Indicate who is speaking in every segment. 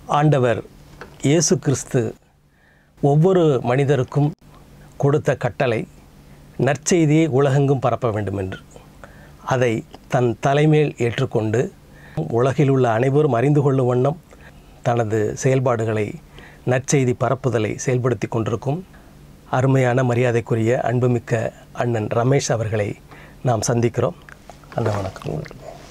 Speaker 1: ஆண்டவர் இயேசு கிறிஸ்து ஒவ்வொரு மனிதருக்கும் கொடுத்த கட்டளை நற்செய்தியை உலகெங்கும் பரப்ப வேண்டும் என்று அதை தன் தலைமேல் ஏற்றுக்கொண்டு உலகில் உள்ள அனைவரும் அறிந்து கொள்ளும் வண்ணம் தனது செயல்பாடுகளை நற்செய்தி பரப்புதலை செயல்படுத்தி கொண்டிருக்கும் அருமையான மரியாதைக்குரிய அன்புமிக்க அண்ணன் ரமேஷ் அவர்களை நாம் சந்திக்கிறோம் அண்ணன் வணக்கம்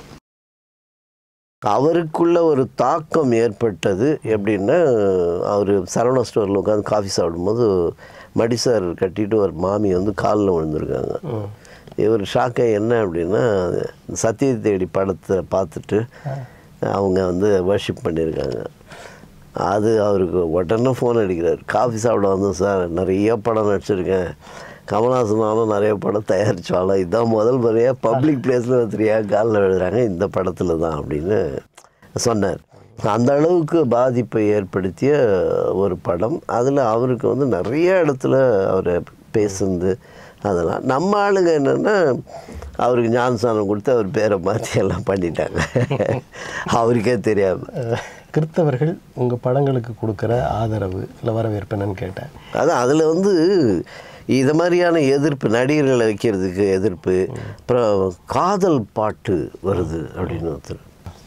Speaker 2: அவருக்குள்ள ஒரு தாக்கம் ஏற்பட்டது எப்படின்னா அவர் சரவணா ஸ்டோரில் உட்காந்து காஃபி சாப்பிடும்போது மடிசார் கட்டிட்டு ஒரு மாமி வந்து காலில் விழுந்திருக்காங்க இவர் ஷாக்காக என்ன அப்படின்னா சத்திய தேடி படத்தை பார்த்துட்டு அவங்க வந்து வர்ஷிப் பண்ணியிருக்காங்க அது அவருக்கு உடனே ஃபோன் அடிக்கிறார் காஃபி சாப்பிட வந்தோம் சார் நிறைய படம் நடிச்சிருக்கேன் கமல்ஹாசனாலும் நிறைய படம் தயாரிச்சாலும் இதான் முதல் முறையாக பப்ளிக் பிளேஸில் ஒருத்தரியா காலில் விழுறாங்க இந்த படத்தில் தான் அப்படின்னு சொன்னார் அந்த அளவுக்கு பாதிப்பை ஏற்படுத்திய ஒரு படம் அதில் அவருக்கு வந்து நிறைய இடத்துல அவரை பேசுனது அதெல்லாம் நம்ம ஆளுங்க என்னென்னா அவருக்கு ஞானஸ்தானம் கொடுத்து அவர் பேரை மாற்றி எல்லாம் பண்ணிட்டாங்க அவருக்கே தெரியாமல்
Speaker 1: கிறிஸ்தவர்கள் உங்கள் படங்களுக்கு கொடுக்குற ஆதரவு இல்லை வரவேற்பு என்னன்னு கேட்டேன்
Speaker 2: அதான் அதில் வந்து இது மாதிரியான எதிர்ப்பு நடிகர்களை வைக்கிறதுக்கு எதிர்ப்பு அப்புறம் காதல் பாட்டு வருது அப்படின்னு ஒருத்தர்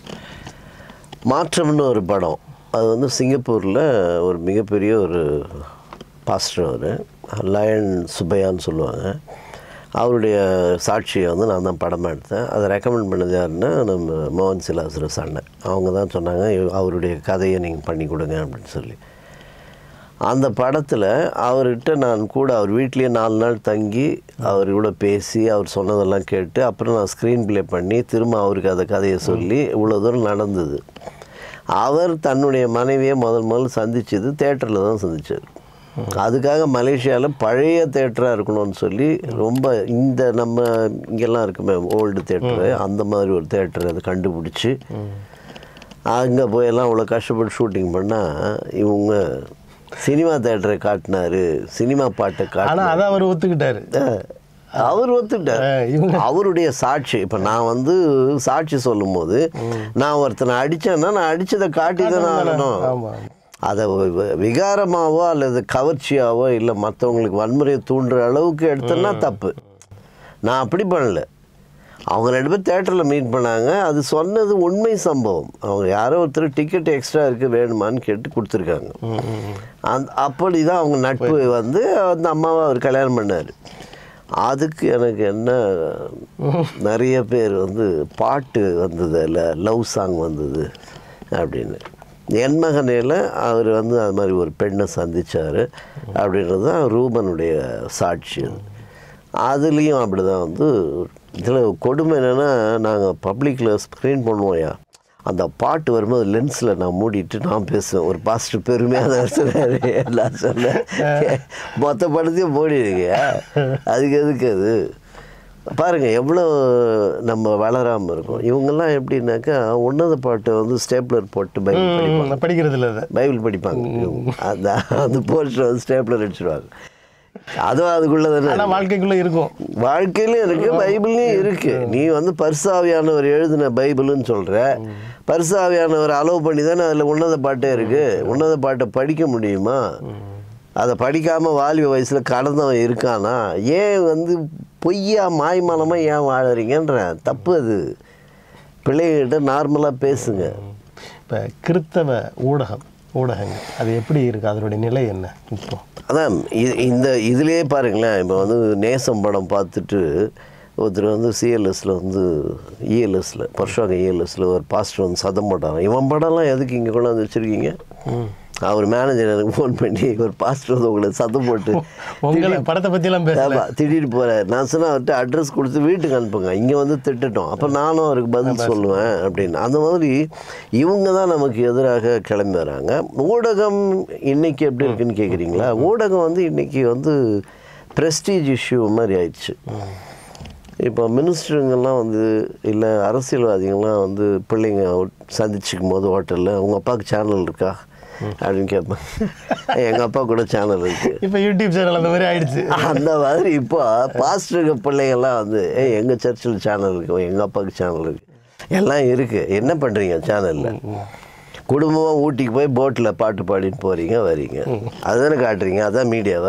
Speaker 2: மாற்றம்னு ஒரு படம் அது வந்து சிங்கப்பூரில் ஒரு மிகப்பெரிய ஒரு பாஸ்டர் அவர் லயன் சுப்பையான்னு சொல்லுவாங்க அவருடைய சாட்சியை வந்து நான் தான் படமாக எடுத்தேன் அதை ரெக்கமெண்ட் பண்ணது யாருன்னா நம்ம மோகன் சிலாசுரஸ் அண்ணன் அவங்க தான் சொன்னாங்க "இவ- அவருடைய கதையை நீங்கள் பண்ணி கொடுங்க அப்படின்னு சொல்லி அந்த படத்தில் அவர்கிட்ட நான் கூட அவர் வீட்லேயே நாலு நாள் தங்கி அவர் கூட பேசி அவர் சொன்னதெல்லாம் கேட்டு அப்புறம் நான் ஸ்க்ரீன் ப்ளே பண்ணி திரும்ப அவருக்கு அந்த கதையை சொல்லி இவ்வளோ தூரம் நடந்தது அவர் தன்னுடைய மனைவியை முதல் முதல்ல சந்திச்சது தேட்டரில் தான் சந்திச்சார் அதுக்காக மலேசியாவில் பழைய தேட்டராக இருக்கணும்னு சொல்லி ரொம்ப இந்த நம்ம இங்கெல்லாம் இருக்குமே ஓல்டு தேட்டரு அந்த மாதிரி ஒரு தேட்டர் அதை கண்டுபிடிச்சி அங்கே போயெல்லாம் அவ்வளோ கஷ்டப்பட்டு ஷூட்டிங் பண்ணால் இவங்க சினிமா தேட்டரை காட்டினாரு சினிமா பாட்டை காட்டினாரு
Speaker 1: ஆனால் அதை அவர் ஒத்துக்கிட்டாரு
Speaker 2: அவர் ஒத்துக்கிட்டார்
Speaker 1: அஹ் இவங்க
Speaker 2: அவருடைய சாட்சி இப்போ நான் வந்து சாட்சி சொல்லும்போது நான் ஒருத்தனை அடித்தேன்னா நான் அடித்ததை காட்டி தானே ஆகணும்
Speaker 1: ஆமாம்
Speaker 2: அதை வி- வி- விகாரமாவோ அல்லது கவர்ச்சியாவோ இல்லை மற்றவங்களுக்கு வன்முறையை தூண்டுற அளவுக்கு எடுத்தேன்னா தப்பு நான் அப்படி பண்ணல அவங்க ரெண்டு பேரும் தேட்டரில் மீட் பண்ணாங்க அது சொன்னது உண்மை சம்பவம் அவங்க யாரோ ஒருத்தர் டிக்கெட் எக்ஸ்ட்ரா இருக்குது வேணுமான்னு கேட்டு கொடுத்துருக்காங்க அந்த அப்படி தான் அவங்க நட்பு வந்து அந்த அம்மாவை அவர் கல்யாணம் பண்ணார் அதுக்கு எனக்கு என்ன நிறைய பேர் வந்து பாட்டு வந்தது இல்லை லவ் சாங் வந்தது அப்படின்னு என் மகனையில் அவர் வந்து அது மாதிரி ஒரு பெண்ணை சந்திச்சார் அப்படின்றது தான் ரூபனுடைய சாட்சி அது அதுலேயும் அப்படி தான் வந்து இதில் கொடுமை என்னென்னா நாங்கள் பப்ளிக்கில் ஸ்க்ரீன் பண்ணுவோம்யா அந்த பாட்டு வரும்போது லென்ஸில் நான் மூடிட்டு நான் பேசுவேன் ஒரு பாஸ்டர் பெருமையாக தான் சொன்னார் எல்லாம் சொன்னேன் மொத்த படத்தையும் மூடிடுங்க அதுக்கு எதுக்கு அது பாருங்கள் எவ்வளோ நம்ம வளராமல் இருக்கோம் இவங்கெல்லாம் எப்படின்னாக்கா உன்னத பாட்டை வந்து ஸ்டேப்லர் போட்டு பைபிள் படிப்பாங்க
Speaker 1: நான் படிக்கிறது இல்லை அதை
Speaker 2: பைபிள் படிப்பாங்க அந்த அந்த போஸ்டர் வந்து ஸ்டேப்லர் அடிச்சிடுவாங்க அதுவும் அதுக்குள்ளே தானே
Speaker 1: ஆனால் வாழ்க்கைக்குள்ளே இருக்கும்
Speaker 2: வாழ்க்கையிலும் இருக்கு பைபிள்லையும் இருக்கு நீ வந்து பரிசாவியானவர் எழுதின பைபிள்னு சொல்ற பரிசாவியானவர் அலோவ் பண்ணி தானே அதில் உன்னத பாட்டே இருக்கு உன்னத பாட்டை படிக்க முடியுமா அதை படிக்காம வாலிப வயசுல கடந்தவன் இருக்கானா ஏன் வந்து பொய்யா மாய்மாலமா ஏன் வாழறீங்கன்ற தப்பு அது பிள்ளைகிட்ட நார்மலாக பேசுங்க
Speaker 1: இப்போ கிறித்தவ ஊடகம் ஊடகங்கள் அது எப்படி இருக்குது அதனுடைய நிலை என்ன இப்போ
Speaker 2: அதான் இ- இந்த இதுலேயே பாருங்களேன் இப்போ வந்து நேசம் படம் பார்த்துட்டு ஒருத்தர் வந்து சிஎல்எஸில் வந்து இஎல்எஸில் பர்ஷாங்க இஎல்எஸில் ஒரு பாஸ்டர் வந்து சதம் போட்டாங்க இவன் படம்லாம் எதுக்கு இங்கே கொண்டாந்து வச்சுருக்கீங்க அவர் மேனேஜர் எனக்கு ஃபோன் பண்ணி ஒரு பாஸ்டர் வந்து உங்களை சத்தம் போட்டு
Speaker 1: உங்களை படத்தை பற்றிலாம் பேசல
Speaker 2: ஆமாம் திடீர்னு போகிறார் நான் சொன்னேன் அவர்கிட்ட அட்ரஸ் கொடுத்து வீட்டுக்கு அனுப்புங்க இங்கே வந்து திட்டுட்டோம் அப்போ நானும் அவருக்கு பதில் சொல்லுவேன் அப்படின்னு அந்த மாதிரி இவங்க தான் நமக்கு எதிராக கிளம்பி வராங்க ஊடகம் இன்னைக்கு எப்படி இருக்குன்னு கேட்குறீங்களா ஊடகம் வந்து இன்னைக்கு வந்து ப்ரெஸ்டீஜ் இஷ்யூ மாதிரி ஆயிடுச்சு இப்போ மினிஸ்டருங்கெல்லாம் வந்து இல்லை அரசியல்வாதிகள்லாம் வந்து பிள்ளைங்க சந்திச்சுக்கும் போது ஹோட்டலில் உங்கள் அப்பாவுக்கு சேனல் இருக்கா அப்படின்னு கேட்பேன் எங்கள் அப்பா கூட சேனல் இருக்குது
Speaker 1: இப்போ யூடியூப் சேனல் அந்த மாதிரி ஆயிடுச்சு
Speaker 2: அந்த மாதிரி இப்போ பாஸ்டருங்க பிள்ளைங்கள்லாம் வந்து ஏய் எங்கள் சர்ச்சில் சேனல் இருக்கு எங்கள் அப்பாவுக்கு சேனல் இருக்கு எல்லாம் இருக்கு என்ன பண்ணுறீங்க சேனலில் குடும்பமாக ஊட்டிக்கு போய் போட்டில் பாட்டு பாடிட்டு போகிறீங்க வரீங்க அதுதானே காட்டுறீங்க அதான் மீடியாவா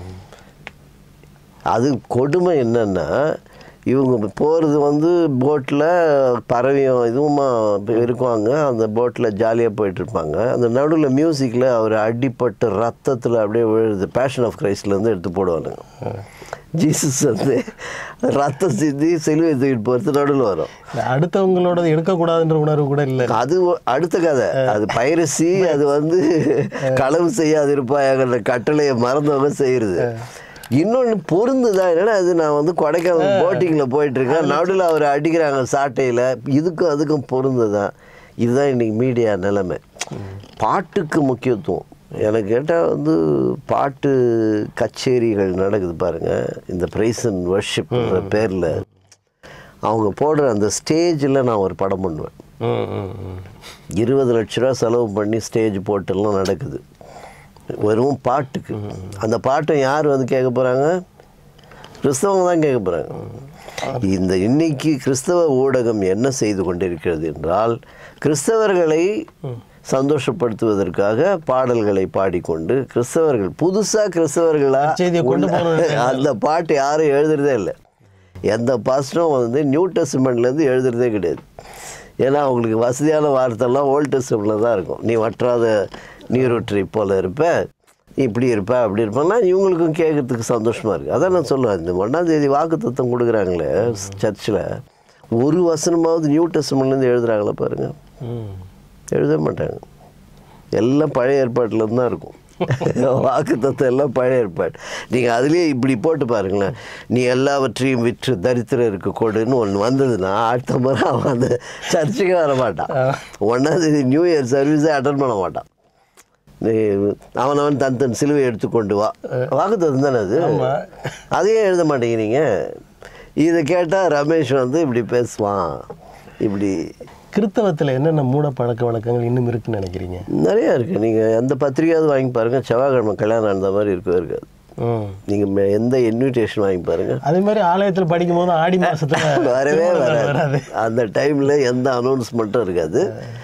Speaker 2: அது கொடுமை என்னன்னா இவங்க போகிறது வந்து போட்டில் பறவையும் இதுவுமா இருக்குவாங்க அந்த போட்டில் ஜாலியாக போயிட்டுருப்பாங்க அந்த நடுவில் மியூசிக்கில் அவர் அடிப்பட்டு ரத்தத்தில் அப்படியே விழுது பேஷன் ஆஃப் கிரைஸ்ட்லேருந்து எடுத்து போடுவானுங்க ஜீசஸ் வந்து ரத்தம் சிந்தி சிலுவை தூக்கிட்டு போகிறது நடுவில் வரும்
Speaker 1: இந்த அடுத்தவங்களோட எடுக்கக்கூடாதுன்ற உணர்வு கூட இல்லை
Speaker 2: அது ஒ- அடுத்த கதை அது பைரசி அது வந்து களவு செய்யாதிருப்பாயாங்கிற கட்டளையை மறந்தவங்க செய்யறது இன்னொன்று பொருந்துதான் என்னன்னா அது நான் வந்து கொடைக்கானல் போட்டிங்கில் போயிட்டு இருக்கேன் நடுவில் அவர் அடிக்கிறாங்க சாட்டையில் இதுக்கும் அதுக்கும் பொருந்துதான் இதுதான் இன்னைக்கு மீடியா நிலைமை பாட்டுக்கு முக்கியத்துவம் எனக்கு கேட்டால் வந்து பாட்டு கச்சேரிகள் நடக்குது பாருங்க இந்த பிரைஸ் அண்ட் வர்ஷிப்ன்ற பேரில் அவங்க போடுற அந்த ஸ்டேஜில் நான் ஒரு படம் பண்ணுவேன்
Speaker 1: ம், ம், ம்.
Speaker 2: இருபது லட்ச ரூபா செலவு பண்ணி ஸ்டேஜ் போட்டெல்லாம் நடக்குது வெறும் பாட்டுக்கு அந்த பாட்டை யார் வந்து கேட்க போகிறாங்க கிறிஸ்தவங்க தான் கேட்க போகிறாங்க இந்த இன்னைக்கு கிறிஸ்தவ ஊடகம் என்ன செய்து கொண்டிருக்கிறது என்றால் கிறிஸ்தவர்களை சந்தோஷப்படுத்துவதற்காக பாடல்களை பாடிக்கொண்டு கிறிஸ்தவர்கள் புதுசாக கிறிஸ்தவர்களா
Speaker 1: செய்தியை கொண்டு
Speaker 2: உள்ள-
Speaker 1: போகணும்னு
Speaker 2: அந்த பாட்டு யாரும் எழுதுறதே இல்லை எந்த பாஸ்டரும் வந்து நியூ டெஸ்ட்மெண்ட்லேருந்து எழுதுறதே கிடையாது ஏன்னா அவங்களுக்கு வசதியான வார்த்தைலாம் ஓல்ட் டெஸ்ட்மெண்ட்டில் தான் இருக்கும் நீ வற்றாத நீரூற்றி போல இருப்ப இப்படி இருப்ப அப்படி இருப்பேன்னா இவங்களுக்கும் கேட்கறதுக்கு சந்தோஷமாக இருக்குது அதான் நான் சொல்லுவேன் இந்த ஒன்றாம் தேதி வாக்கு தத்துவம் கொடுக்குறாங்களே சர்ச்சில் ஒரு வசனமாவது நியூ டெஸ்ட்மெண்ட்லேருந்து எழுதுறாங்களா பாருங்கள்
Speaker 1: ம்.
Speaker 2: எழுத மாட்டாங்க எல்லாம் பழைய ஏற்பாட்டில் தான் இருக்கும் வாக்கு தத்துவம் எல்லாம் பழைய ஏற்பாடு நீங்கள் அதுலேயே இப்படி போட்டு பாருங்களேன் நீ எல்லாவற்றையும் விற்று தரித்திரருக்கு கொடுன்னு ஒன்று வந்ததுன்னா அடுத்த முறை அவன் அந்த சர்ச்சுக்கே வர மாட்டான் ஒன்றாந்தேதி நியூ இயர் சர்வீஸே அட்டன் பண்ண மாட்டான் நீ அவனவன் தன் தன் சிலுவை எடுத்துக்கொண்டு வா வாக்கு தத்துவம் தானே அது
Speaker 1: ஆமா.
Speaker 2: அதையே எழுத மாட்டேங்கிறீங்க இதை கேட்டால் ரமேஷ் வந்து இப்படி பேசுவான் இப்படி
Speaker 1: கிறித்தவத்தில் என்னென்ன மூட பழக்க வழக்கங்கள் இன்னும் இருக்குன்னு நினைக்கிறீங்க
Speaker 2: நிறையா இருக்குது நீங்கள் எந்த பத்திரிக்கையாவது வாங்கி பாருங்கள் செவ்வாய்க்கிழமை கல்யாணம் அந்த மாதிரி இருக்கவே இருக்காது
Speaker 1: ம்
Speaker 2: நீங்கள் எந்த இன்விடேஷன் வாங்கி பாருங்கள்
Speaker 1: அதே மாதிரி ஆலயத்தில் படிக்கும் போது ஆடி மாசத்துல
Speaker 2: வரவே
Speaker 1: திருமணங்கள்
Speaker 2: வராது அந்த டைமில் எந்த அனௌன்ஸ்மெண்ட்டும் இருக்காது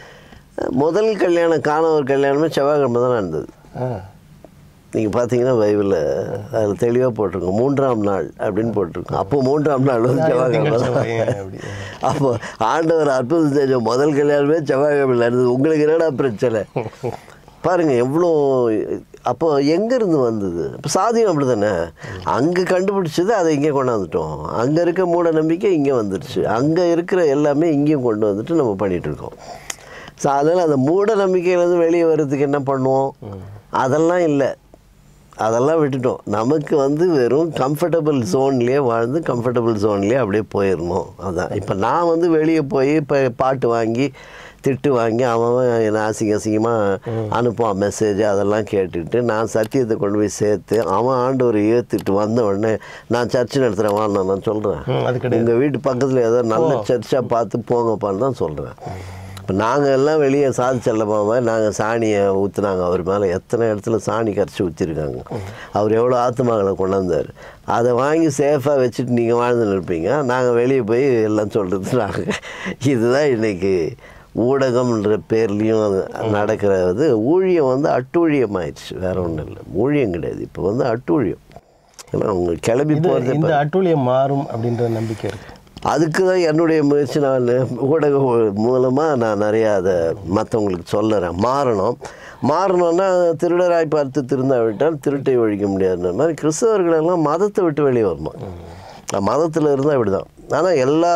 Speaker 2: முதல் கல்யாணம் காணவர் கல்யாணமே செவ்வாய்க்கிழமை தான் நடந்தது
Speaker 1: ஆ.
Speaker 2: நீங்கள் பார்த்தீங்கன்னா பைபிளில் அதில் தெளிவாக போட்டிருக்கோம் மூன்றாம் நாள் அப்படின்னு போட்டிருக்கோம் அப்போ மூன்றாம் நாள் வந்து செவ்வாய்க்கிழமை
Speaker 1: திங்கள்
Speaker 2: தான்
Speaker 1: செவ்வாய் அப்படி.
Speaker 2: அப்போ ஆண்டவர் அற்புதம் செஞ்ச முதல் கல்யாணமே செவ்வாய்க்கிழமை நடந்தது உங்களுக்கு என்னடா பிரச்சனை பாருங்க எவ்வளோ அப்போ எங்கேருந்து வந்தது இப்போ சாதியம் அப்படி தானே அங்கே கண்டுபிடிச்சது அதை இங்கே கொண்டாந்துட்டோம் அங்கே இருக்க மூட நம்பிக்கை இங்கே வந்துடுச்சு அங்கே இருக்கிற எல்லாமே இங்கேயும் கொண்டு வந்துட்டு நம்ம பண்ணிட்டு இருக்கோம் ஸோ அதனால் அந்த மூட நம்பிக்கையிலேருந்து வெளியே வர்றதுக்கு என்ன பண்ணுவோம் அதெல்லாம் இல்லை அதெல்லாம் விட்டுட்டோம் நமக்கு வந்து வெறும் கம்ஃபர்டபுள் ஜோன்லேயே வாழ்ந்து கம்ஃபர்டபுள் ஜோன்லேயே அப்படியே போயிடணும் அதான் இப்போ நான் வந்து வெளியே போய் இப்போ பாட்டு வாங்கி திட்டு வாங்கி அவன் அவன் என்னை அசிங்க அசிங்கமாக அனுப்புவான் மெசேஜ் அதெல்லாம் கேட்டுட்டு நான் சத்தியத்தை கொண்டு போய் சேர்த்து அவன் ஆண்டவரை ஏற்றுட்டு வந்த உடனே நான் சர்ச்சு நடத்துகிறேன் வான்னு நான் சொல்கிறேன்
Speaker 1: ம், அது கிடையாது
Speaker 2: உங்கள் வீட்டு பக்கத்தில் ஏதோ நல்ல சர்ச்சாக பார்த்து போங்கப்பான்னு தான் சொல்கிறேன் இப்போ நாங்கள் எல்லாம் வெளியே சாதி செல்லமாம நாங்கள் சாணியை ஊற்றுனாங்க அவர் மேலே எத்தனை இடத்துல சாணி கரைச்சி ஊற்றிருக்காங்க அவர் எவ்வளோ ஆத்மாக்களை கொண்டாந்தார் அதை வாங்கி சேஃபாக வச்சுட்டு நீங்கள் வாழ்ந்துன்னு இருப்பீங்க நாங்கள் வெளியே போய் எல்லாம் சொல்கிறது நாங்கள் இதுதான் இன்றைக்கி ஊடகம்ன்ற பேர்லேயும் நடக்கிறது ஊழியம் வந்து அட்டூழியம் ஆயிடுச்சு வேற ஒன்றும் இல்லை ஊழியம் கிடையாது இப்போ வந்து அட்டூழியம் ஏன்னா அவங்க கிளம்பி
Speaker 1: இது
Speaker 2: போகிறது
Speaker 1: இந்த அட்டூழியம் மாறும் அப்படின்ற நம்பிக்கை இருக்கு
Speaker 2: அதுக்கு தான் என்னுடைய முயற்சி நான் ஊடக மூலமாக நான் நிறையா அதை மற்றவங்களுக்கு சொல்லுறேன் மாறணும் மாறணும்னா திருடராய் பார்த்து திருந்தா விட்டால் திருட்டை ஒழிக்க முடியாதுன்ற மாதிரி கிறிஸ்தவர்களெல்லாம் மதத்தை விட்டு வெளியே வரணும் மதத்தில் இருந்தால் இப்படி தான் ஆனால் எல்லா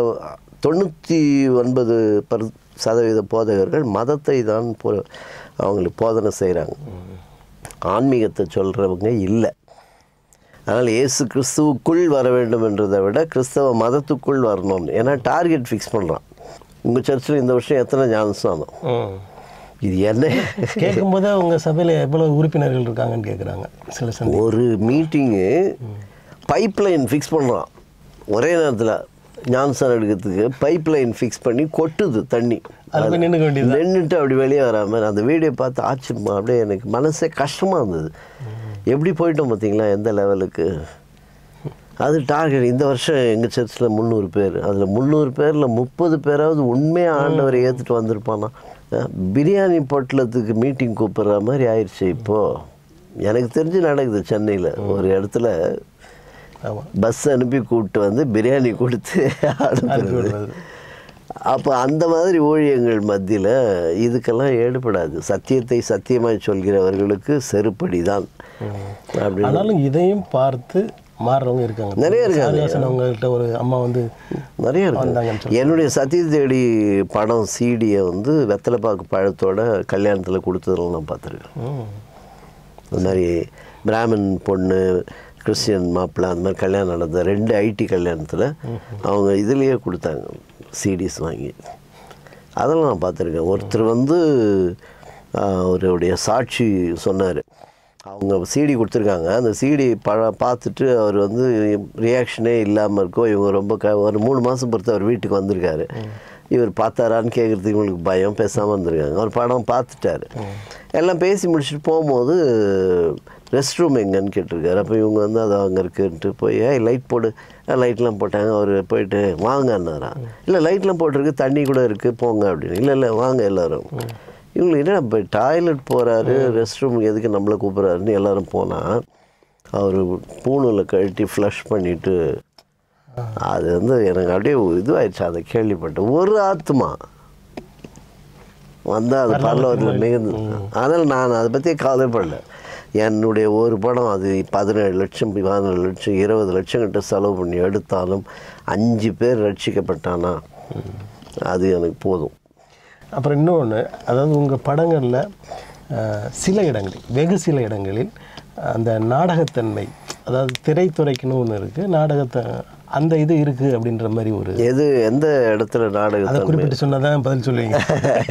Speaker 2: தொண்ணூற்றி ஒன்பது பர் சதவீத போதகர்கள் மதத்தை தான் போ அவங்களுக்கு போதனை செய்கிறாங்க ஆன்மீகத்தை சொல்கிறவங்க இல்லை அதனால் இயேசு கிறிஸ்துவுக்குள் வர வேண்டும் என்றதை விட கிறிஸ்தவ மதத்துக்குள் வரணும்னு ஏன்னா டார்கெட் ஃபிக்ஸ் பண்ணுறான் உங்கள் சர்ச்சில் இந்த வருஷம் எத்தனை ஞானஸ்தானம்
Speaker 1: ம்.
Speaker 2: இது என்ன
Speaker 1: கேட்கும்போது உங்க சபையில எவ்வளவு உறுப்பினர்கள் இருக்காங்கன்னு கேட்குறாங்க சில சந்தி
Speaker 2: ஒரு மீட்டிங்கு பைப் லைன் ஃபிக்ஸ் பண்ணுறான் ஒரே நேரத்தில் ஞானஸ்தானம் எடுக்கிறதுக்கு பைப் லைன் ஃபிக்ஸ் பண்ணி கொட்டுது தண்ணி
Speaker 1: அதுல போய் நின்னுக்க வேண்டியது
Speaker 2: நின்றுட்டு அப்படி வெளியே வராமல் அந்த வீடியோ பார்த்து ஆச்சரியமா அப்படியே எனக்கு மனசே கஷ்டமாக இருந்தது எப்படி போயிட்டோம் பார்த்தீங்களா எந்த லெவலுக்கு அது டார்கெட் இந்த வருஷம் எங்கள் சர்ச்சில் முந்நூறு பேர் அதில் முந்நூறு பேரில் முப்பது பேராவது உண்மையாக ஆண்டவரை ஏற்றுட்டு வந்திருப்பானா அஹ் பிரியாணி பொட்டலத்துக்கு மீட்டிங் கூப்பிட்ற மாதிரி ஆயிடுச்சு இப்போது எனக்கு தெரிஞ்சு நடக்குது சென்னையில் ஒரு இடத்துல
Speaker 1: ஆமாம்
Speaker 2: பஸ் அனுப்பி கூப்பிட்டு வந்து பிரியாணி கொடுத்து அனுப்புறது
Speaker 1: விடுறது.
Speaker 2: அப்போ அந்த மாதிரி ஊழியங்கள் மத்தியில் இதுக்கெல்லாம் ஈடுபடாது சத்தியத்தை சத்தியமாய் சொல்கிறவர்களுக்கு செருப்படி தான் அப்படின்னு
Speaker 1: ஆனாலும் இதையும் பார்த்து மாறுறவங்க இருக்காங்க
Speaker 2: நிறைய இருக்காங்க.
Speaker 1: சாரியாசன் அவங்கள்ட்ட ஒரு அம்மா வந்து
Speaker 2: நிறைய
Speaker 1: வந்தாங்கன்னு
Speaker 2: இருக்கு என்னுடைய சத்திய தேடி படம் சீடியை வந்து வெத்தலைப்பாக்கு பழத்தோட கல்யாணத்தில் கொடுத்ததெல்லாம் நான் பார்த்துருக்கேன்
Speaker 1: ம்,
Speaker 2: இந்த மாதிரி பிராமின் பொண்ணு கிறிஸ்டியன் மாப்பிள்ளை அந்த மாதிரி கல்யாணம் நடந்த ரெண்டு ஐடி கல்யாணத்தில் அவங்க இதுலேயே கொடுத்தாங்க சிடிஸ் வாங்கி அதெல்லாம் நான் பார்த்துருக்கேன் ஒருத்தர் வந்து ஆஹ், அவருடைய சாட்சி சொன்னார் அவங்க சிடி கொடுத்துருக்காங்க அந்த சிடி பழ பார்த்துட்டு அவர் வந்து ரியாக்ஷனே இல்லாமல் இருக்கோ இவங்க ரொம்ப க ஒரு மூணு மாதம் பொறுத்து அவர் வீட்டுக்கு வந்திருக்காரு இவர் பார்த்தாரான்னு கேட்குறதுக்கு இவங்களுக்கு பயம் பேசாமல் வந்திருக்காங்க அவர் படம் பார்த்துட்டாரு எல்லாம் பேசி முடிச்சுட்டு போகும்போது ரெஸ்ட் ரூம் எங்கன்னு கேட்டிருக்காரு அப்போ இவங்க வந்து அது அங்கே இருக்குன்ட்டு போய் ஏய் லைட் போடு லைட்லாம் போட்டாங்க அவர் போயிட்டு வாங்கன்னாரா இல்லை லைட்லாம் போட்டிருக்கு தண்ணி கூட இருக்குது போங்க அப்படின்னு இல்லை இல்லை வாங்க எல்லாரும் இவங்களுக்கு என்ன இப்போ டாய்லெட் போகிறாரு ரெஸ்ட் ரூம் எதுக்கு நம்மளை கூப்பிட்றாருன்னு எல்லாரும் போனால் அவர் பூணில் கழட்டி ஃப்ளஷ் பண்ணிவிட்டு அது வந்து எனக்கு அப்படியே இதுவாயிடுச்சு அதை கேள்விப்பட்டேன் ஒரு ஆத்மா வந்தால் அது பரலோகத்தில் மிகுந்து அதனால் நான் அதை பற்றி கவலைப்படல என்னுடைய ஒரு படம் அது பதினேழு லட்சம் பதினேழு லட்சம் இருபது லட்சம் கிட்ட செலவு பண்ணி எடுத்தாலும் அஞ்சு பேர் ரட்சிக்கப்பட்டானா அது எனக்கு போதும்
Speaker 1: அப்புறம் இன்னொன்று அதாவது உங்கள் படங்களில் சில இடங்களில் வெகு சில இடங்களில் அந்த நாடகத்தன்மை அதாவது திரைத்துறைக்குன்னு ஒன்று இருக்குது நாடகத்தை அந்த இது இருக்குது அப்படின்ற மாதிரி ஒரு
Speaker 2: எது எந்த இடத்துல
Speaker 1: அதை
Speaker 2: நாடகத்தை
Speaker 1: குறிப்பிட்டு சொன்னால் தான் பதில் சொல்லுவீங்க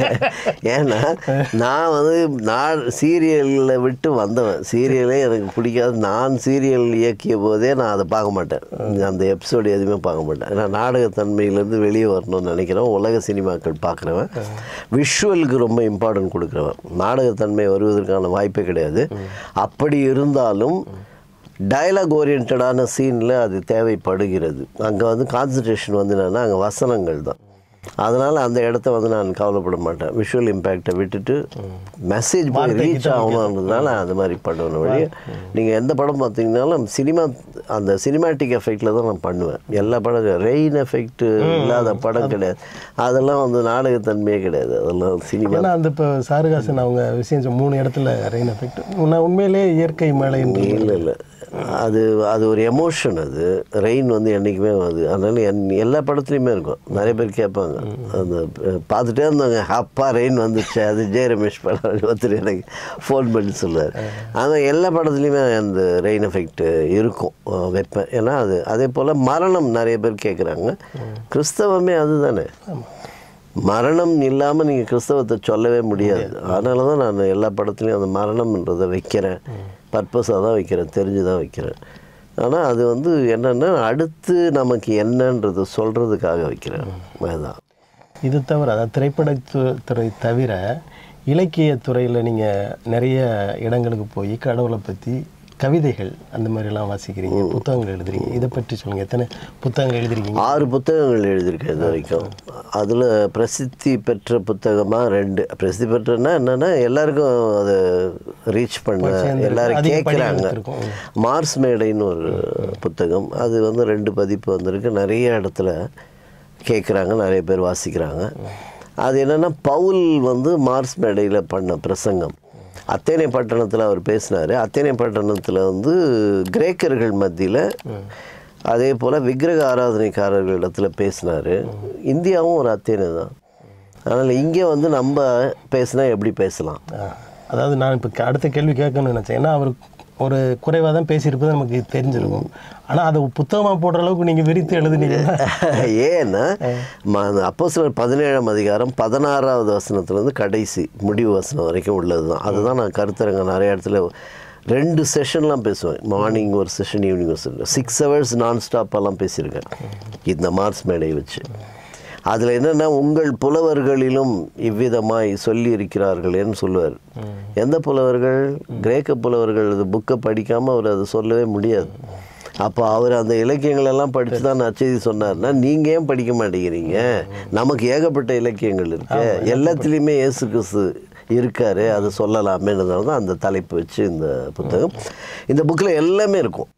Speaker 2: ஏன்னா நான் வந்து நான் சீரியலில் விட்டு வந்தவன் சீரியலே எனக்கு பிடிக்காது நான் சீரியல் இயக்கிய போதே நான் அதை பார்க்க மாட்டேன் அந்த எபிசோடு எதுவுமே பார்க்க மாட்டேன் ஏன்னா நாடகத்தன்மையிலேருந்து வெளியே வரணும்னு நினைக்கிறவன் உலக சினிமாக்கள் பார்க்குறவன் விஷுவலுக்கு ரொம்ப இம்பார்ட்டன்ட் கொடுக்குறவன் நாடகத்தன்மை வருவதற்கான வாய்ப்பே கிடையாது அப்படி இருந்தாலும் டயலாக் ஓரியன்டான சீனில் அது தேவைப்படுகிறது அங்கே வந்து கான்சன்ட்ரேஷன் வந்து என்னன்னா அங்கே வசனங்கள் தான் அதனால் அந்த இடத்த வந்து நான் கவலைப்பட மாட்டேன் விஷுவல் இம்பேக்டை விட்டுட்டு மெசேஜ் போய் ரீச் ஆகணுன்றதுனால அது மாதிரி பண்ணுவேன் வழி நீங்கள் எந்த படம் பார்த்தீங்கன்னாலும் சினிமா அந்த சினிமாட்டிக் எஃபெக்டில் தான் நான் பண்ணுவேன் எல்லா படம் ரெயின் எஃபெக்ட் இல்லாத படம் கிடையாது அதெல்லாம் வந்து நாடகத்தன்மையே கிடையாது அதெல்லாம் சினிமா
Speaker 1: ஏன்னா அந்த இப்போ சாருகாசன் அவங்க விஷயம் சொ- மூணு இடத்துல ரெயின் எஃபெக்ட் நான் உண்மையிலேயே இயற்கை மழை என்று
Speaker 2: இல்லை இல்லை அது அது ஒரு எமோஷன் அது ரெயின் வந்து என்றைக்குமே அது அதனால என் எல்லா படத்துலையுமே இருக்கும் நிறைய பேர் கேட்பாங்க அந்த அஹ், பார்த்துட்டே இருந்தாங்க அப்பா ரெயின் வந்துச்சு அது ஜெய ரமேஷ் படம் ஒருத்தர் எனக்கு ஃபோன் பண்ணி சொல்லுவார் ஆனால் எல்லா படத்துலையுமே அந்த ரெயின் எஃபெக்ட் இருக்கும் அஹ், வைப்பேன் ஏன்னா அது அதே போல் மரணம் நிறைய பேர் கேட்குறாங்க கிறிஸ்தவமே அதுதானே மரணம் இல்லாமல் நீங்கள் கிறிஸ்தவத்தை சொல்லவே முடியாது அதனால தான் நான் எல்லா படத்துலையும் அந்த மரணம்ன்றதை வைக்கிறேன் பர்பஸாக தான் வைக்கிறேன் தெரிஞ்சு தான் வைக்கிறேன் ஆனால் அது வந்து என்னென்னா அடுத்து நமக்கு என்னன்றதை சொல்கிறதுக்காக வைக்கிறேன் அதுதான்
Speaker 1: இது தவிர அதாவது திரைப்படத்து- துறை தவிர இலக்கிய துறையில் நீங்கள் நிறைய இடங்களுக்கு போய் கடவுளை பற்றி கவிதைகள் அந்த மாதிரிலாம் வாசிக்கிறீங்க புத்தகங்கள் எழுதுறீங்க இதை பற்றி சொல்லுங்கள் எத்தனை புத்தகங்கள் எழுதிருக்கீங்க
Speaker 2: ஆறு புத்தகங்கள் எழுதியிருக்கேன் இது வரைக்கும் அதில் பிரசித்தி பெற்ற புத்தகமாக ரெண்டு பிரசித்தி பெற்றனா என்னென்னா எல்லாருக்கும் அதை ரீச் பண்ண
Speaker 1: சேர்ந்திருக்கு.
Speaker 2: எல்லாரும்
Speaker 1: அதிக
Speaker 2: கேட்குறாங்க
Speaker 1: படிகள் இருக்கும்.
Speaker 2: மார்ஸ் மேடைன்னு ஒரு புத்தகம் அது வந்து ரெண்டு பதிப்பு வந்திருக்கு நிறைய இடத்துல கேட்குறாங்க நிறைய பேர் வாசிக்கிறாங்க அது என்னென்னா பவுல் வந்து மார்ஸ் மேடையில் பண்ண பிரசங்கம் அத்தேனே பட்டணத்தில் அவர் பேசினார் அத்தேனே பட்டணத்தில் வந்து கிரேக்கர்கள் மத்தியில் அதே போல் விக்கிரக ஆராதனைக்காரர்கள் இடத்துல பேசினார் இந்தியாவும் ஒரு அத்தேனே தான் அதனால் இங்கே வந்து நம்ம பேசினா எப்படி பேசலாம்
Speaker 1: ஆ. அதாவது நான் இப்போ அடுத்த கேள்வி கேட்கணும்னு நினச்சேன் ஏன்னா அவர் ஒரு குறைவாக தான் பேசியிருப்பது நமக்கு தெரிஞ்சிருக்கும் ஆனால் அதை புத்தகமாக போடுற அளவுக்கு நீங்கள் விரித்து எழுதுனீங்கன்னா
Speaker 2: ஏன்னா அப்போ சிலர் பதினேழாம் அதிகாரம் பதினாறாவது வசனத்துலேருந்து கடைசி முடிவு வசனம் வரைக்கும் உள்ளது தான் அதுதான் நான் கருத்தரங்க நிறைய இடத்துல ரெண்டு செஷன்லாம் பேசுவேன் மார்னிங் ஒரு செஷன் ஈவினிங் ஒரு செஷன் சிக்ஸ் ஹவர்ஸ் நான் ஸ்டாப்பெல்லாம் பேசியிருக்கேன் இந்த மார்ஸ் மேடையை வச்சு அதில் என்னென்னா உங்கள் புலவர்களிலும் இவ்விதமாய் சொல்லி இருக்கிறார்களேன்னு சொல்லுவார் எந்த புலவர்கள் கிரேக்க புலவர்கள் அது புக்கை படிக்காமல் அவர் அதை சொல்லவே முடியாது அப்போ அவர் அந்த இலக்கியங்கள் எல்லாம் படித்து தான் நச்செய்தி சொன்னார்னா நீங்கள் ஏன் படிக்க மாட்டேங்கிறீங்க நமக்கு ஏகப்பட்ட இலக்கியங்கள் இருக்கு எல்லாத்துலேயுமே இயேசு கிறிஸ்து இருக்காரு அதை சொல்லலாமேன்றதால தான் அந்த தலைப்பு வச்சு இந்த புத்தகம் இந்த புக்கில் எல்லாமே இருக்கும்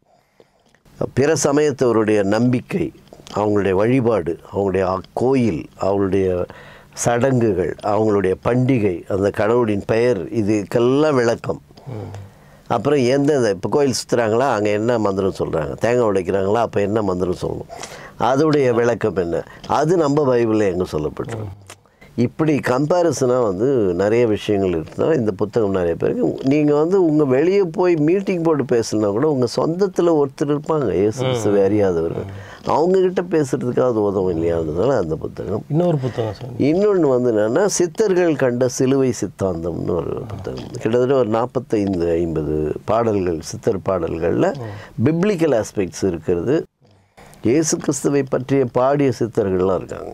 Speaker 2: பிற சமயத்தவருடைய நம்பிக்கை அவங்களுடைய வழிபாடு அவங்களுடைய அ- கோயில் அவங்களுடைய சடங்குகள் அவங்களுடைய பண்டிகை அந்த கடவுளின் பெயர் இதுக்கெல்லாம் விளக்கம் அப்புறம் எந்தெந்த இப்போ கோயில் சுற்றுறாங்களா அங்கே என்ன மந்திரம் சொல்கிறாங்க தேங்காய் உடைக்கிறாங்களா அப்போ என்ன மந்திரம் சொல்லணும் அதோடைய விளக்கம் என்ன அது நம்ம பைபிளில் எங்கே சொல்லப்பட்டிருக்கு இப்படி கம்பேரிசனாக வந்து நிறைய விஷயங்கள் இருக்குதுன்னா இந்த புத்தகம் நிறைய பேருக்கு நீங்கள் வந்து உங்கள் வெளியே போய் மீட்டிங் போட்டு பேசலனா கூட உங்கள் சொந்தத்தில் ஒருத்தர் இருப்பாங்க இயேசு கிறிஸ்துவை அறியாதவர்கள் அவங்கக்கிட்ட பேசுகிறதுக்காக அது உதவும் இல்லையான்றதுனால அந்த புத்தகம்
Speaker 1: இன்னொரு புத்தகம் சொன்னீங்க
Speaker 2: இன்னொன்று வந்து என்னென்னா சித்தர்கள் கண்ட சிலுவை சித்தாந்தம்னு ஒரு புத்தகம் கிட்டத்தட்ட ஒரு நாற்பத்தைந்து ஐம்பது பாடல்கள் சித்தர் பாடல்களில் பிப்ளிக்கல் ஆஸ்பெக்ட்ஸ் இருக்கிறது இயேசு கிறிஸ்துவை பற்றிய பாடிய சித்தர்கள்லாம் இருக்காங்க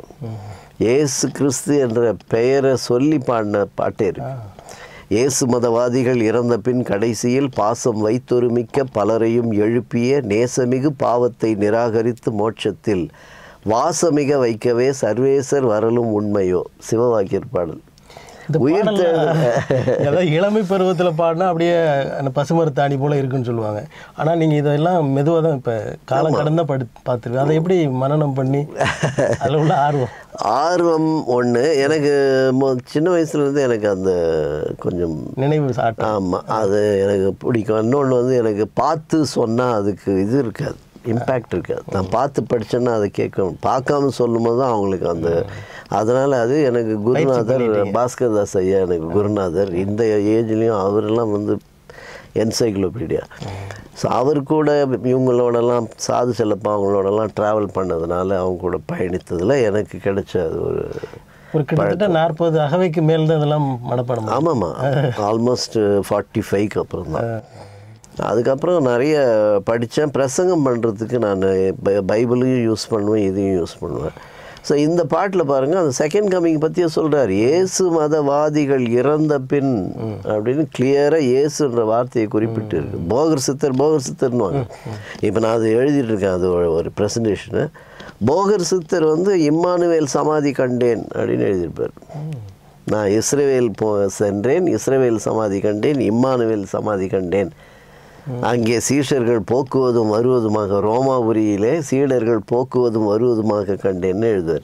Speaker 2: இயேசு கிறிஸ்து என்ற பெயரை சொல்லி பாடின பாட்டே இருக்கு இயேசு மதவாதிகள் இறந்த பின் கடைசியில் பாசம் வைத்தொருமிக்க பலரையும் எழுப்பிய நேசமிகு பாவத்தை நிராகரித்து மோட்சத்தில் வாசமிக வைக்கவே சர்வேசர் வரலும் உண்மையோ சிவவாக்கியர் பாடல்
Speaker 1: இந்த
Speaker 2: உயிர்
Speaker 1: பாடல்ல அதாவது இளமை பருவத்தில் பாடினா அப்படியே அந்த பசுமரத்தாணி போல இருக்குன்னு சொல்லுவாங்க ஆனால் நீங்கள் இதெல்லாம் மெதுவாக தான் இப்போ காலம் கடந்தா படி பார்த்துருக்கேன் அதை எப்படி மனனம் பண்ணி அதில் உள்ள ஆர்வம்
Speaker 2: ஆர்வம் ஒன்று எனக்கு மொ- சின்ன வயசுலேருந்து எனக்கு அந்த கொஞ்சம்
Speaker 1: நினைவு சாட்டம்
Speaker 2: ஆமாம் அது எனக்கு பிடிக்கும் இன்னொன்று வந்து எனக்கு பார்த்து சொன்னால் அதுக்கு இது இருக்காது இம்பேக்ட் இருக்காது நான் பார்த்து படித்தேன்னா அதை கேட்கணும் பார்க்காம சொல்லும்போது தான் அவங்களுக்கு அந்த அதனால் அது எனக்கு குருநாதர் பாஸ்கர் தாஸ் ஐயா எனக்கு குருநாதர் இந்த ஏஜ்லேயும் அவரெல்லாம் வந்து என்சைக்ளோபீடியா ஸோ அவர் கூட இவங்களோடலாம் சாது செல்லப்பா அவங்களோடலாம் ட்ராவல் பண்ணதுனால அவங்க கூட பயணித்ததில் எனக்கு கிடைச்ச அது ஒரு
Speaker 1: ஒரு கிட்டத்தட்ட நாற்பது அகவைக்கு மேல் தான் இதெல்லாம் மனப்பாடம் பண்ணணும்.
Speaker 2: ஆமாம்மா ஆல்மோஸ்ட் ஃபார்ட்டி ஃபைவ்க்கு அப்புறம் தான் அதுக்கப்புறம் நிறைய படித்தேன் பிரசங்கம் பண்ணுறதுக்கு நான் பைபிளையும் யூஸ் பண்ணுவேன் இதையும் யூஸ் பண்ணுவேன் ஸோ இந்த பாட்டில் பாருங்கள் அந்த செகண்ட் கமிங் பற்றியே சொல்கிறார் இயேசு மதவாதிகள் இறந்த பின் அப்படின்னு கிளியராக இயேசுன்ற வார்த்தையை குறிப்பிட்டு இருக்கு போகர் சித்தர் போகர் சித்தர்னுவாங்க இப்போ நான் அது எழுதிட்டு இருக்கேன் அது ஒரு- ஒரு ப்ரெசன்டேஷனு போகர் சித்தர் வந்து இம்மானுவேல் சமாதி கண்டேன் அப்படின்னு எழுதியிருப்பார் நான் இஸ்ரவேல் போ சென்றேன் இஸ்ரவேல் சமாதி கண்டேன் இம்மானுவேல் சமாதி கண்டேன் அங்கே சீஷர்கள் போக்குவதும் வருவதுமாக ரோமாபுரியிலே சீடர்கள் போக்குவதும் வருவதுமாக கண்டேன்னு எழுதுவார்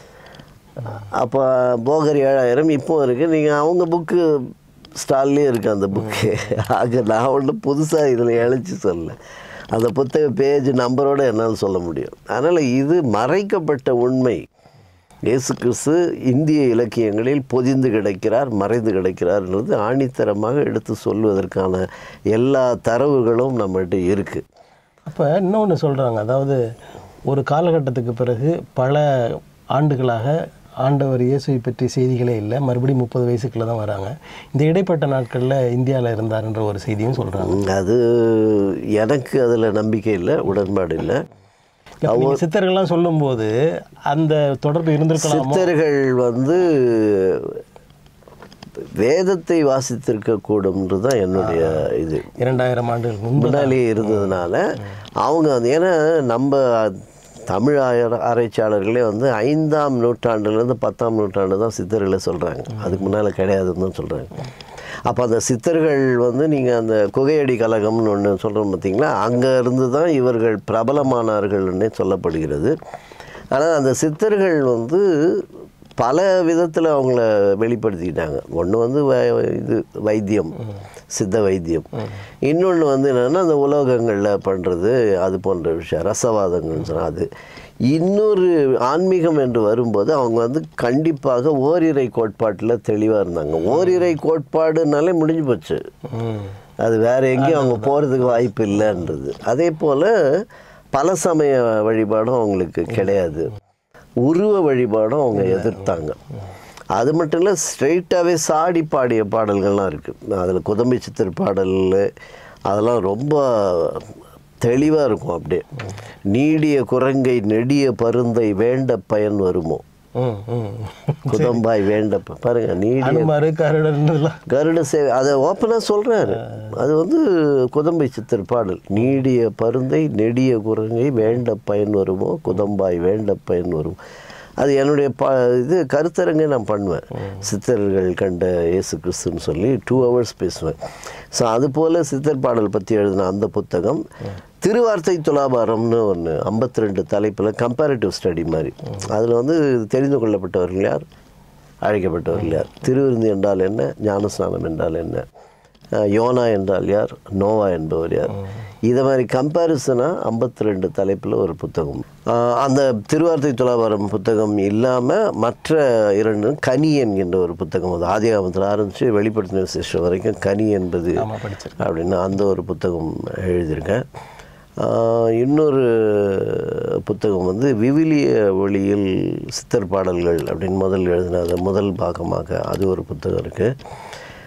Speaker 2: அப்போ போகர் ஏழாயிரம் இப்போ இருக்குது நீங்கள் அவங்க புக்கு ஸ்டால்லே இருக்குது அந்த புக்கு ஆக நான் ஒன்றும் புதுசாக இதில் இழைச்சி சொல்ல அந்த புத்தக பேஜ் நம்பரோட என்னால் சொல்ல முடியும் அதனால் இது மறைக்கப்பட்ட உண்மை இயேசு கிறிஸ்து இந்திய இலக்கியங்களில் பொதிந்து கிடக்கிறார் மறைந்து கிடக்கிறார்ன்றது ஆணித்தரமாக எடுத்து சொல்வதற்கான எல்லா தரவுகளும் நம்மகிட்ட இருக்குது
Speaker 1: அப்போ இன்னொன்று சொல்கிறாங்க அதாவது ஒரு காலகட்டத்துக்கு பிறகு பல ஆண்டுகளாக ஆண்டவர் இயேசுவை பற்றி செய்திகளே இல்லை மறுபடியும் முப்பது வயசுக்குள்ள தான் வராங்க இந்த இடைப்பட்ட நாட்களில் இந்தியாவில் இருந்தாருன்ற ஒரு செய்தியும் சொல்கிறாங்க
Speaker 2: அது எனக்கு அதில் நம்பிக்கை இல்லை உடன்பாடு இல்லை
Speaker 1: நீங்கள் சித்தர்கள்லாம் சொல்லும்போது அந்த தொடர்பு இருந்திருக்கலாமோ
Speaker 2: சித்தர்கள் வந்து வேதத்தை வாசித்திருக்க கூடும்ன்றது தான் என்னுடைய இது
Speaker 1: இரண்டாயிரம் ஆண்டுகள் முன்பு
Speaker 2: முன்னாலேயே இருந்ததுனால அவங்க வந்து ஏன்னா நம்ம தமிழ் ஆய- ஆராய்ச்சியாளர்களே வந்து ஐந்தாம் நூற்றாண்டுலேருந்து பத்தாம் நூற்றாண்டு தான் சித்தர்களை சொல்கிறாங்க அதுக்கு முன்னால் கிடையாதுன்னு தான் சொல்கிறாங்க அப்போ அந்த சித்தர்கள் வந்து நீங்கள் அந்த குகையடி கழகம்னு ஒன்று சொல்கிறோம் பார்த்தீங்களா அங்கே இருந்து தான் இவர்கள் பிரபலமானார்கள்னே சொல்லப்படுகிறது ஆனால் அந்த சித்தர்கள் வந்து பல விதத்தில் அவங்கள வெளிப்படுத்திக்கிட்டாங்க ஒன்று வந்து வ- இது வைத்தியம் சித்த வைத்தியம் இன்னொன்று வந்து என்னென்னா அந்த உலோகங்களில் பண்ணுறது அது போன்ற விஷயம் ரசவாதங்கள்னு சொன்னால் அது இன்னொரு ஆன்மீகம் என்று வரும்போது அவங்க வந்து கண்டிப்பாக ஓரிரை கோட்பாட்டில் தெளிவாக இருந்தாங்க ஓரிரை கோட்பாடுனாலே முடிஞ்சு போச்சு
Speaker 1: ம்.
Speaker 2: அது வேற எங்கேயும் அவங்க போகிறதுக்கு வாய்ப்பு இல்லைன்றது அதே போல் பல சமய வழிபாடும் அவங்களுக்கு கிடையாது உருவ வழிபாடும் அவங்க எதிர்த்தாங்க அது மட்டும் இல்லை ஸ்ட்ரெயிட்டாகவே சாடி பாடிய பாடல்கள்லாம் இருக்குது அதில் குதம்பி சித்தர் பாடல் அதெல்லாம் ரொம்ப தெளிவாக இருக்கும் அப்படியே நீடிய குரங்கை நெடிய பருந்தை வேண்ட பயன் வருமோ
Speaker 1: ம் ம்
Speaker 2: குதம்பாய் வேண்டப்ப பாருங்க நீடிய
Speaker 1: அனுமாரு கருடன்லாம்
Speaker 2: கருட சேவை அதை ஓப்பனாக சொல்கிறாரு அது வந்து குதம்பை சித்தர் பாடல் நீடிய பருந்தை நெடிய குரங்கை வேண்ட பயன் வருமோ குதம்பாய் வேண்ட பயன் வருமோ அது என்னுடைய ப இது கருத்தரங்கை நான் பண்ணுவேன் சித்தர்கள் கண்ட இயேசு கிறிஸ்துன்னு சொல்லி டூ ஹவர்ஸ் பேசுவேன் ஸோ அது போல் சித்தர் பாடல் பற்றி எழுதின அந்த புத்தகம் திருவார்த்தை துலாபாரம்னு ஒன்று 52 ரெண்டு தலைப்பில் கம்பேரிட்டிவ் ஸ்டடி மாதிரி அதில் வந்து தெரிந்து கொள்ளப்பட்டவர்கள் யார் அழைக்கப்பட்டவர்கள் யார் திருவிருந்து என்றால் என்ன ஞானஸ்நானம் என்றால் என்ன அஹ் யோனா என்றால் யார் நோவா என்பவர் யார் இதை மாதிரி கம்பேரிசனாக ஐம்பத்தி ரெண்டு தலைப்பில் ஒரு புத்தகம் அஹ் அந்த திருவார்த்தை துலாபாரம் புத்தகம் இல்லாமல் மற்ற இரண்டு கனி என்கின்ற ஒரு புத்தகம் அது ஆதிகாமத்தில் ஆரம்பித்து வெளிப்படுத்தின விசேஷம் வரைக்கும் கனி என்பது
Speaker 1: ஆமாம் படிச்சிருக்கேன்
Speaker 2: அப்படின்னு அந்த ஒரு புத்தகம் எழுதியிருக்கேன் ஆஹ் இன்னொரு புத்தகம் வந்து விவிலிய ஒளியில் சித்தர் பாடல்கள் அப்படின்னு முதல் எழுதின அது முதல் பாகமாக அது ஒரு புத்தகம் இருக்குது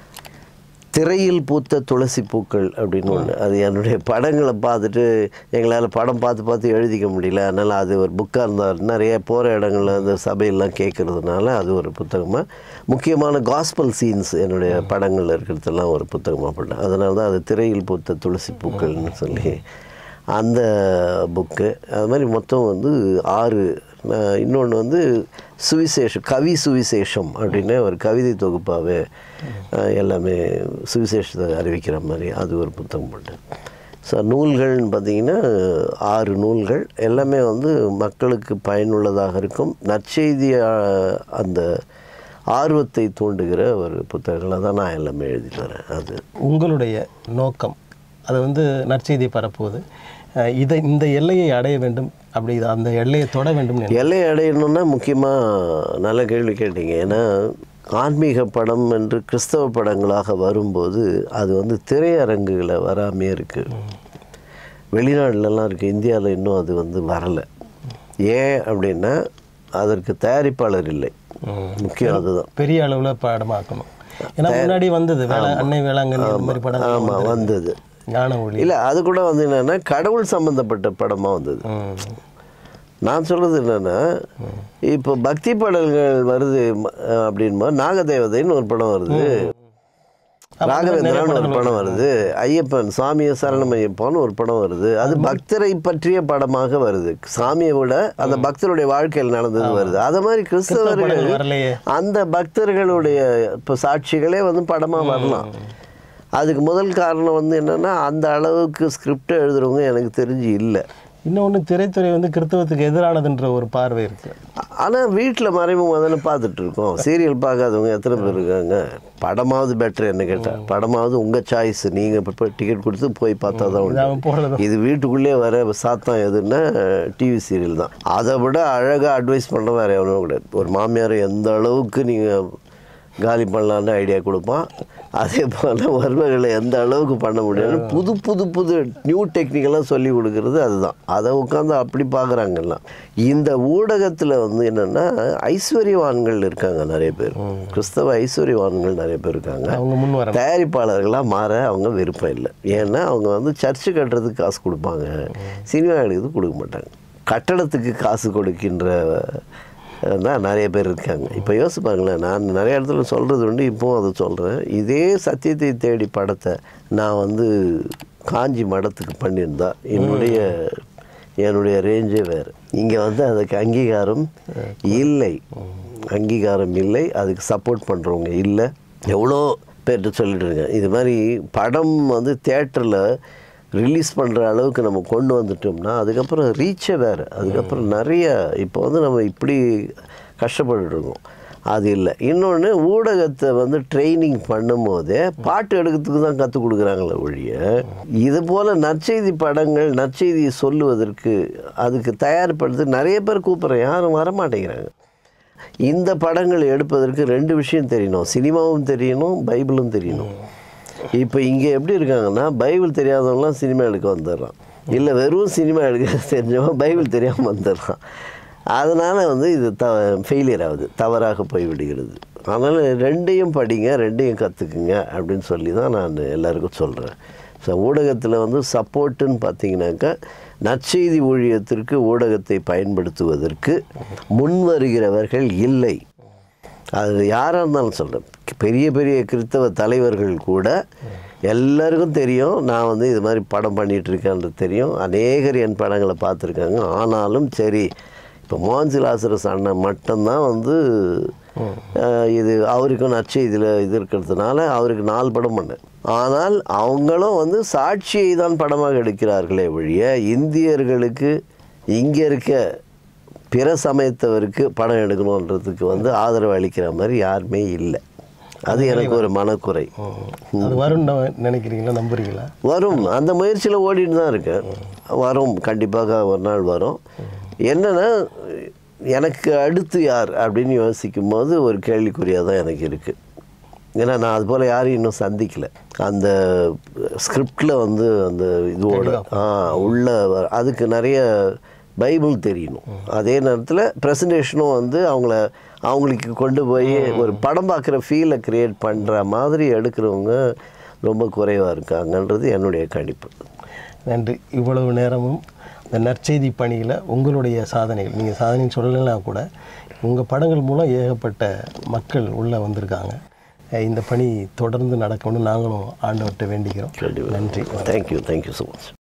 Speaker 2: திரையில் பூத்த துளசி பூக்கள் அப்படின்னு ஒன்று அது என்னுடைய படங்களை பார்த்துட்டு எங்களால் படம் பார்த்து பார்த்து எழுதிக்க முடியல அதனால் அது ஒரு புக்காக இருந்தால் நிறைய போகிற இடங்கள்ல அந்த சபையெல்லாம் கேட்குறதுனால அது ஒரு புத்தகமாக முக்கியமான காஸ்பல் சீன்ஸ் என்னுடைய படங்களில் இருக்கிறதெல்லாம் ஒரு புத்தகமாக பண்ணேன் அதனால தான் அது திரையில் பூத்த துளசி பூக்கள்னு சொல்லி அந்த புக்கு அது மாதிரி மொத்தம் வந்து ஆறு இன்னொன்று வந்து சுவிசேஷம் கவி சுவிசேஷம் அப்படின்னு ஒரு கவிதை தொகுப்பாகவே அஹ், எல்லாமே சுவிசேஷத்தை அறிவிக்கிற மாதிரி அது ஒரு புத்தகம் போட்டேன் ஸோ நூல்கள்னு பார்த்தீங்கன்னா ஆறு நூல்கள் எல்லாமே வந்து மக்களுக்கு பயனுள்ளதாக இருக்கும் நற்செய்தி அஹ், அந்த ஆர்வத்தை தூண்டுகிற ஒரு புத்தகங்களை தான் நான் எல்லாமே எழுதிட்டு வரேன் அது
Speaker 1: உங்களுடைய நோக்கம் அது வந்து நற்செய்தியை பரப்புவது அஹ் இதை இந்த எல்லையை அடைய வேண்டும் அப்படி இது அந்த எல்லையை தொட வேண்டும் என்று
Speaker 2: எல்லை அடையணும்னா முக்கியமாக நல்ல கேள்வி கேட்டீங்க ஏன்னா ஆன்மீக படம் என்று கிறிஸ்தவ படங்களாக வரும்போது அது வந்து திரையரங்குகளை வராமே இருக்குது வெளிநாடுலலாம் இருக்குது இந்தியாவில் இன்னும் அது வந்து வரலை ஏன் அப்படின்னா அதற்கு தயாரிப்பாளர் இல்லை
Speaker 1: ம்.
Speaker 2: முக்கியம் அதுதான்
Speaker 1: பெரிய அளவுல படமாக்கணும் ஏன்னா முன்னாடி வந்தது வேளா அன்னை வேளாங்கண்ணி இந்த மாதிரி படம்
Speaker 2: ஆமாம் வந்தது
Speaker 1: ஞான ஒளி
Speaker 2: இல்லை அது கூட வந்து என்னென்னா கடவுள் சம்மந்தப்பட்ட படமாக வந்தது
Speaker 1: ம்.
Speaker 2: நான் சொல்கிறது என்னென்னா இப்போ பக்தி பாடல்கள் வருது ம- அப்படின்பா நாகதேவதைன்னு ஒரு படம் வருது ராகவேந்திரான்னு ஒரு படம் வருது ஐயப்பன் சாமியை சரணம் ஐயப்பான்னு ஒரு படம் வருது அது பக்தரை பற்றிய படமாக வருது சாமியை விட அந்த பக்தருடைய வாழ்க்கையில் நடந்தது வருது அது மாதிரி கிறிஸ்தவர்கள்
Speaker 1: படங்கள் வரலையே
Speaker 2: அந்த பக்தர்களுடைய இப்போ சாட்சிகளே வந்து படமாக வரலாம் அதுக்கு முதல் காரணம் வந்து என்னென்னா அந்த அளவுக்கு ஸ்கிரிப்ட் எழுதுறவங்க எனக்கு தெரிஞ்சு இல்லை
Speaker 1: இன்னொன்று திரைத்துறை வந்து கிறிஸ்தவத்துக்கு எதிரானதுன்ற ஒரு பார்வை இருக்கு
Speaker 2: ஆனால் வீட்டில் மறைமுகமாக தானே பார்த்துட்டு இருக்கோம் சீரியல் பார்க்காதவங்க எத்தனை பேர் இருக்காங்க படமாவது பெட்டர் என்ன கேட்டால் படமாவது உங்கள் சாய்ஸ் நீங்கள் இப்போ டிக்கெட் கொடுத்து போய் பார்த்தா தான் உண்டு
Speaker 1: அவன் போடுறது
Speaker 2: இது வீட்டுக்குள்ளே வர சாத்தம் எதுன்னா டிவி சீரியல் தான் அதை விட அழகாக அட்வைஸ் பண்ண வேறு எவனும் கிடையாது ஒரு மாமியார் எந்த அளவுக்கு நீங்கள் காலி பண்ணலான்னு ஐடியா கொடுப்பான் அதே போல் மருமகளை எந்த அளவுக்கு பண்ண முடியும்னு புது புது புது நியூ டெக்னிக்கெல்லாம் சொல்லி கொடுக்கறது அதுதான் அதை உட்காந்து அப்படி பார்க்குறாங்கல்லாம் இந்த ஊடகத்தில் வந்து என்னென்னா ஐஸ்வர்யவான்கள் இருக்காங்க நிறைய பேர் கிறிஸ்தவ ஐஸ்வர்யவான்கள் நிறைய பேர் இருக்காங்க
Speaker 1: அவங்க முன் வர
Speaker 2: தயாரிப்பாளர்களாக மாற அவங்க விருப்பம் இல்லை ஏன்னா அவங்க வந்து சர்ச்சு கட்டுறதுக்கு காசு கொடுப்பாங்க சினிமா எடுக்கிறதுக்கு கொடுக்க மாட்டாங்க கட்டடத்துக்கு காசு கொடுக்கின்ற அஹ், தான் நிறைய பேர் இருக்காங்க இப்போ யோசிப்பாங்களேன் நான் நிறைய இடத்துல சொல்கிறது உண்டு இப்போவும் அதை சொல்கிறேன் இதே சத்தியத்தை தேடி படத்தை நான் வந்து காஞ்சி மடத்துக்கு பண்ணியிருந்தா என்னுடைய என்னுடைய ரேஞ்சே வேறு இங்கே வந்து அதுக்கு அங்கீகாரம் இல்லை அங்கீகாரம் இல்லை அதுக்கு சப்போர்ட் பண்ணுறவங்க இல்லை எவ்வளோ பேர்கிட்ட சொல்லிட்டு இருக்கேன் இது மாதிரி படம் வந்து தேட்டரில் ரிலீஸ் பண்ணுற அளவுக்கு நம்ம கொண்டு வந்துட்டோம்னா அதுக்கப்புறம் ரீச்சே வேறு அதுக்கப்புறம் நிறைய இப்போ வந்து நம்ம இப்படி கஷ்டப்பட்டுட்டு இருக்கோம் அது இல்லை இன்னொன்று ஊடகத்தை வந்து ட்ரைனிங் பண்ணும்போதே பாட்டு எடுக்கிறதுக்கு தான் கற்றுக் கொடுக்குறாங்களே ஒழிய இது போல் நற்செய்தி படங்கள் நற்செய்தியை சொல்லுவதற்கு அதுக்கு தயார்படுத்து நிறைய பேர் கூப்பிட்றேன் யாரும் வர மாட்டேங்கிறாங்க இந்த படங்கள் எடுப்பதற்கு ரெண்டு விஷயம் தெரியணும் சினிமாவும் தெரியணும் பைபிளும் தெரியணும் இப்போ இங்கே எப்படி இருக்காங்கன்னா பைபிள் தெரியாதவங்களாம் சினிமா எடுக்க வந்துடுறான் இல்லை வெறும் சினிமா எடுக்க தெரிஞ்சவன் பைபிள் தெரியாமல் வந்துடுறான் அதனால் வந்து இது த ஃபெயிலியர் ஆகுது தவறாக போய்விடுகிறது அதனால் ரெண்டையும் படிங்க ரெண்டையும் கற்றுக்குங்க அப்படின்னு சொல்லி தான் நான் எல்லாருக்கும் சொல்கிறேன் ஸோ ஊடகத்தில் வந்து சப்போர்ட்டுன்னு பார்த்தீங்கன்னாக்கா நற்செய்தி ஊழியத்திற்கு ஊடகத்தை பயன்படுத்துவதற்கு முன் வருகிறவர்கள் இல்லை அது யாராக இருந்தாலும் சொல்கிறேன் பெரிய பெரிய கிறிஸ்தவ தலைவர்கள் கூட எல்லாருக்கும் தெரியும் நான் வந்து இது மாதிரி படம் பண்ணிட்டு இருக்கேன்றது தெரியும் அநேகர் என் படங்களை பார்த்துருக்காங்க ஆனாலும் சரி இப்போ மோகன்சி லாசரஸ் அண்ணன் மட்டும்தான் வந்து அஹ், இது அவருக்கும் நற்செய்தியில் இது இருக்கிறதுனால அவருக்கு நாலு படம் பண்ணேன் ஆனால் அவங்களும் வந்து சாட்சியை தான் படமாக எடுக்கிறார்களே ஒழிய இந்தியர்களுக்கு இங்கே இருக்க பிற சமயத்தவருக்கு படம் எடுக்கணுன்றதுக்கு வந்து ஆதரவு அளிக்கிற மாதிரி யாருமே இல்லை அது எனக்கு ஒரு மனக்குறை
Speaker 1: ம். அது வரும்னு நினைக்கிறீங்களா நம்புறீங்களா
Speaker 2: வரும் அந்த முயற்சியில் ஓடிட்டு தான் இருக்கேன் வரும் கண்டிப்பாக ஒரு நாள் வரும் என்னன்னா எனக்கு அடுத்து யார் அப்படின்னு யோசிக்கும் போது ஒரு கேள்விக்குறியாக தான் எனக்கு இருக்குது ஏன்னா நான் அது போல் யாரையும் இன்னும் சந்திக்கல அந்த ஸ்கிரிப்டில் வந்து அந்த இதோட ஆ உள்ள வர- அதுக்கு நிறைய பைபிள் தெரியணும் அதே நேரத்தில் ப்ரெசன்டேஷனும் வந்து அவங்கள அவங்களுக்கு கொண்டு போய் ஒரு படம் பார்க்குற ஃபீலை க்ரியேட் பண்ணுற மாதிரி எடுக்கிறவங்க ரொம்ப குறைவாக இருக்காங்கன்றது என்னுடைய கணிப்பு
Speaker 1: நன்றி இவ்வளவு நேரமும் இந்த நற்செய்தி பணியில் உங்களுடைய சாதனைகள் நீங்கள் சாதனைன்னு சொல்லலைன்னா கூட உங்கள் படங்கள் மூலம் ஏகப்பட்ட மக்கள் உள்ளே வந்திருக்காங்க அஹ் இந்த பணி தொடர்ந்து நடக்கணும்னு நாங்களும் ஆண்டவர்கிட்ட வேண்டிக்கிறோம் நன்றி
Speaker 2: தேங்க்யூ தேங்க்யூ ஸோ மச்